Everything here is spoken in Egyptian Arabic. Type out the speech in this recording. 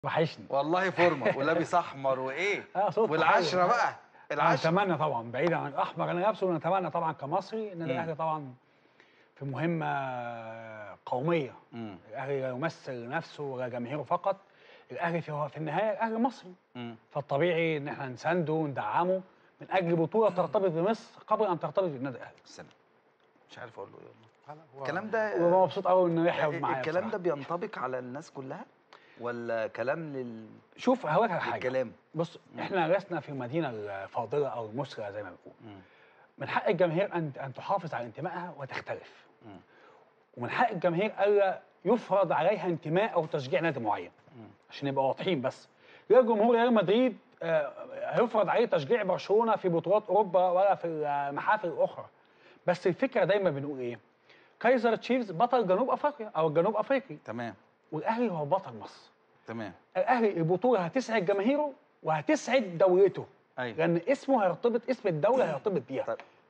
وحشني والله فورمه ولابس احمر وايه اه صوت والعشره حلو. بقى العشره نتمنى طبعا بعيدا عن الاحمر انا لابسه ونتمنى طبعا كمصري ان مم. الاهلي طبعا في مهمه قوميه مم. الاهلي لا يمثل نفسه ولا جماهيره فقط الاهلي في في النهايه الاهلي مصري مم. فالطبيعي ان احنا نسانده وندعمه من اجل بطوله ترتبط بمصر قبل ان ترتبط بالنادي الاهلي استنى مش عارف اقول له ايه والله. هو- الكلام ده وببقى مبسوط قوي انه يحيى معايا الكلام ده بصراحة. بينطبق على الناس كلها ولا كلام لل... شوف هقول لك على حاجه للكلام بص احنا لسنا في المدينه الفاضله او المسرة زي ما بنقول مم. من حق الجماهير ان ان تحافظ على انتمائها وتختلف مم. ومن حق الجماهير الا يفرض عليها انتماء او تشجيع نادي معين مم. عشان نبقى واضحين بس لا جمهور ريال مدريد آه، هيفرض عليه تشجيع برشلونه في بطولات اوروبا ولا في المحافل الاخرى بس الفكره دايما بنقول ايه كايزر تشيفز بطل جنوب افريقيا او الجنوب افريقي تمام والاهلي هو بطل مصر تمام الاهلي البطوله هتسعد جماهيره وهتسعد دولته ايوه لان اسمه هيرتبط اسم الدوله هيرتبط بيها طيب